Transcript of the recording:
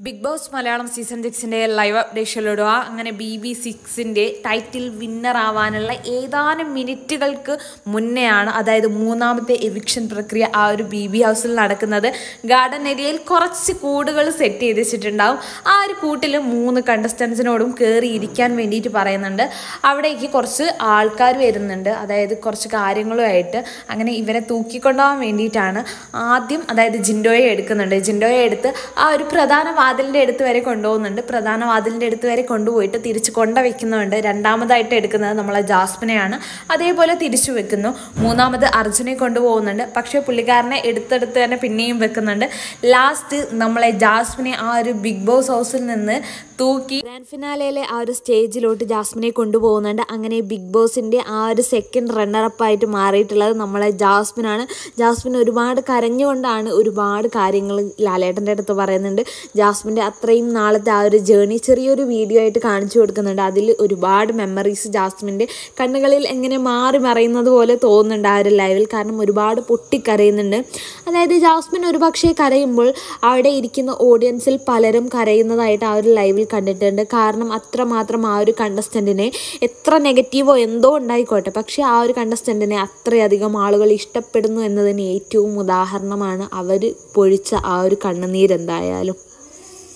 big Boss Malayalam season സിക്സിൻ്റെ live അപ്ഡേഷനിലിടുക അങ്ങനെ ബി ബി സിക്സിൻ്റെ ടൈറ്റിൽ വിന്നർ ആവാനുള്ള ഏതാനും മിനിറ്റുകൾക്ക് മുന്നെയാണ് അതായത് മൂന്നാമത്തെ എവിക്ഷൻ പ്രക്രിയ ആ ഒരു ബി ബി ഹൗസിൽ നടക്കുന്നത് ഗാർഡൻ ഏരിയയിൽ കുറച്ച് കൂടുകൾ സെറ്റ് ചെയ്ത് വെച്ചിട്ടുണ്ടാവും ആ ഒരു കൂട്ടിൽ മൂന്ന് കണ്ടസ്റ്റൻസിനോടും കയറി ഇരിക്കാൻ വേണ്ടിയിട്ട് പറയുന്നുണ്ട് അവിടേക്ക് കുറച്ച് ആൾക്കാർ വരുന്നുണ്ട് അതായത് കുറച്ച് കാര്യങ്ങളുമായിട്ട് അങ്ങനെ ഇവരെ തൂക്കിക്കൊണ്ടുപോകാൻ വേണ്ടിയിട്ടാണ് ആദ്യം അതായത് ജിൻഡോയെ എടുക്കുന്നുണ്ട് ജിൻഡോയെ എടുത്ത് ആ ഒരു പ്രധാന വാതിലിൻ്റെ അടുത്ത് വരെ കൊണ്ടുപോകുന്നുണ്ട് പ്രധാന വാതിലിൻ്റെ അടുത്ത് വരെ കൊണ്ടുപോയിട്ട് തിരിച്ച് കൊണ്ട വെക്കുന്നുണ്ട് രണ്ടാമതായിട്ട് എടുക്കുന്നത് നമ്മളെ ജാസ്മിനെയാണ് അതേപോലെ തിരിച്ചു വെക്കുന്നു മൂന്നാമത് അർജുനെ കൊണ്ടുപോകുന്നുണ്ട് പക്ഷേ പുള്ളിക്കാരനെ എടുത്തെടുത്ത് തന്നെ പിന്നെയും വെക്കുന്നുണ്ട് ലാസ്റ്റ് നമ്മളെ ജാസ്മിനെ ആ ഒരു ബിഗ് ബോസ് ഹൗസിൽ നിന്ന് തൂക്കി ഗ്രാൻഡ് ഫിനാലയിലെ ആ ഒരു സ്റ്റേജിലോട്ട് ജാസ്മിനെ കൊണ്ടുപോകുന്നുണ്ട് അങ്ങനെ ബിഗ് ബോസിൻ്റെ ആ ഒരു സെക്കൻഡ് റണ്ണറപ്പായിട്ട് മാറിയിട്ടുള്ളത് നമ്മളെ ജാസ്മിനാണ് ജാസ്മിൻ ഒരുപാട് കരഞ്ഞുകൊണ്ടാണ് ഒരുപാട് കാര്യങ്ങൾ ലാലേട്ടൻ്റെ അടുത്ത് പറയുന്നുണ്ട് ജാസ്മിൻ്റെ അത്രയും നാളത്തെ ആ ഒരു ജേണി ചെറിയൊരു വീഡിയോ ആയിട്ട് കാണിച്ചു കൊടുക്കുന്നുണ്ട് അതിൽ ഒരുപാട് മെമ്മറീസ് ജാസ്മിൻ്റെ കണ്ണുകളിൽ എങ്ങനെ മാറി മറയുന്നത് പോലെ തോന്നുന്നുണ്ട് ആ ഒരു ലൈവിൽ കാരണം ഒരുപാട് പൊട്ടിക്കരയുന്നുണ്ട് അതായത് ജാസ്മിൻ ഒരു പക്ഷേ കരയുമ്പോൾ അവിടെ ഇരിക്കുന്ന ഓഡിയൻസിൽ പലരും കരയുന്നതായിട്ട് ആ ഒരു ലൈവിൽ കണ്ടിട്ടുണ്ട് കാരണം അത്രമാത്രം ആ ഒരു കണ്ടസ്റ്റൻറ്റിനെ എത്ര നെഗറ്റീവോ എന്തോ ഉണ്ടായിക്കോട്ടെ പക്ഷേ ആ ഒരു കണ്ടസ്റ്റൻറ്റിനെ അത്രയധികം ആളുകൾ ഇഷ്ടപ്പെടുന്നു എന്നതിന് ഏറ്റവും ഉദാഹരണമാണ് അവർ പൊഴിച്ച ആ ഒരു കണ്ണുനീരെന്തായാലും